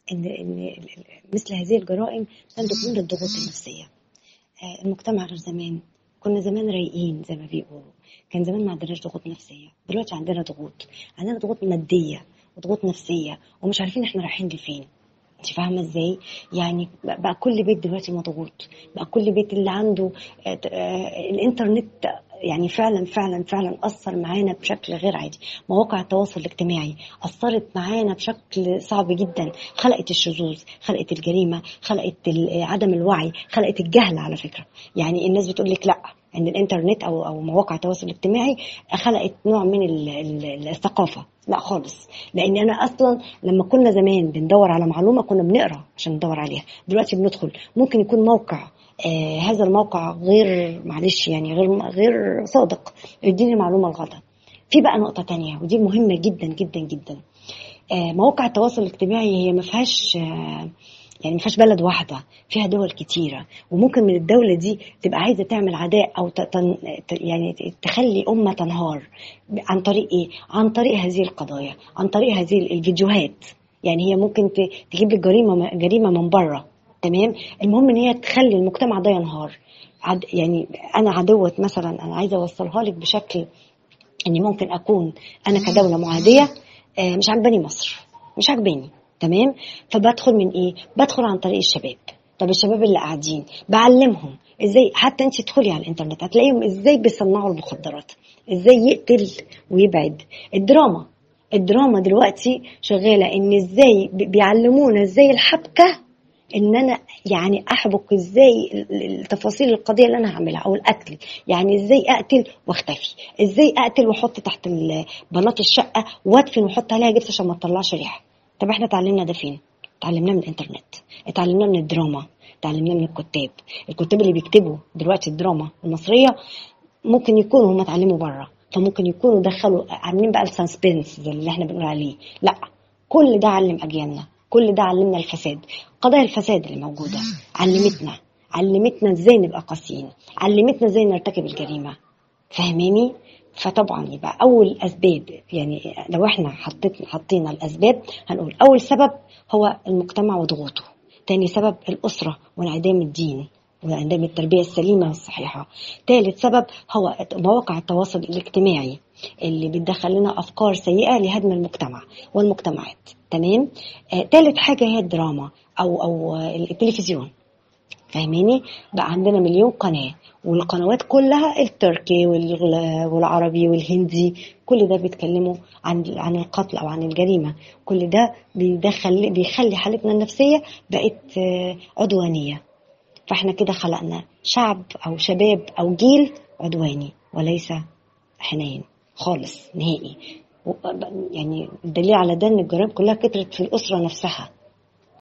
ان ان مثل هذه الجرائم تنتج من الضغوط النفسيه آه، المجتمع غير زمان كنا زمان رايقين زي ما بيقولوا كان زمان ما عندناش ضغوط نفسيه دلوقتي عندنا ضغوط عندنا ضغوط ماديه وضغوط نفسيه ومش عارفين احنا رايحين لفين انت فاهمه ازاي يعني بقى كل بيت دلوقتي مضغوط بقى كل بيت اللي عنده آه، آه، الانترنت يعني فعلا فعلا فعلا اثر معانا بشكل غير عادي مواقع التواصل الاجتماعي اثرت معانا بشكل صعب جدا خلقت الشذوذ خلقت الجريمه خلقت ال- عدم الوعي خلقت الجهل على فكره يعني الناس بتقول لك لا ان الانترنت او او مواقع التواصل الاجتماعي خلقت نوع من ال- ال- الثقافه لا خالص لان انا اصلا لما كنا زمان بندور على معلومه كنا بنقرا عشان ندور عليها دلوقتي بندخل ممكن يكون موقع آه هذا الموقع غير معلش يعني غير غير صادق يديني المعلومه الغلط في بقى نقطه تانية ودي مهمه جدا جدا جدا آه مواقع التواصل الاجتماعي هي ما فيهاش آه يعني ما فيهاش بلد واحده فيها دول كتيره وممكن من الدوله دي تبقى عايزه تعمل عداء او ت- تن ت- يعني تخلي امه تنهار عن طريق ايه عن طريق هذه القضايا عن طريق هذه الفيديوهات يعني هي ممكن ت- تجيب لك جريمه جريمه من بره تمام المهم ان هي تخلي المجتمع ده ينهار عد يعني انا عدوة مثلا انا عايزه اوصلها لك بشكل اني ممكن اكون انا كدوله معاديه آه، مش عجباني مصر مش عجباني تمام فبدخل من ايه بدخل عن طريق الشباب طب الشباب اللي قاعدين بعلمهم ازاي حتى انت تدخلي على الانترنت هتلاقيهم ازاي بيصنعوا المخدرات ازاي يقتل ويبعد الدراما الدراما دلوقتي شغاله ان ازاي بي- بيعلمونا ازاي الحبكه ان انا يعني احبك ازاي ال- ال- التفاصيل القضيه اللي انا هعملها او القتل يعني ازاي اقتل واختفي ازاي اقتل واحط تحت ال- بلاط الشقه وادفن واحط عليها جبس عشان ما تطلعش ريحه طب احنا اتعلمنا ده فين اتعلمناه من الانترنت اتعلمناه من الدراما اتعلمناه من الكتاب الكتاب اللي بيكتبوا دلوقتي الدراما المصريه ممكن يكونوا هم اتعلموا بره فممكن يكونوا دخلوا عاملين بقى السسبنس زي اللي احنا بنقول عليه لا كل ده علم اجيالنا كل ده علمنا الفساد قضايا الفساد اللي موجوده علمتنا علمتنا ازاي نبقى قاسيين علمتنا ازاي نرتكب الجريمه فاهماني فطبعا يبقى اول اسباب يعني لو احنا حطيت حطينا الاسباب هنقول اول سبب هو المجتمع وضغوطه تاني سبب الاسره وانعدام الدين وانعدام التربيه السليمه والصحيحه ثالث سبب هو مواقع التواصل الاجتماعي اللي بتدخل لنا افكار سيئه لهدم المجتمع والمجتمعات تمام آه، ثالث حاجه هي الدراما او او آه، التلفزيون فاهماني بقى عندنا مليون قناة والقنوات كلها التركي وال- والعربي والهندي كل ده بيتكلموا عن عن القتل او عن الجريمة كل ده بيدخل بيخلي حالتنا النفسية بقت آه، عدوانية فاحنا كده خلقنا شعب او شباب او جيل عدواني وليس حنين خالص نهائي و- يعني الدليل على ده ان الجرائم كلها كترت في الاسره نفسها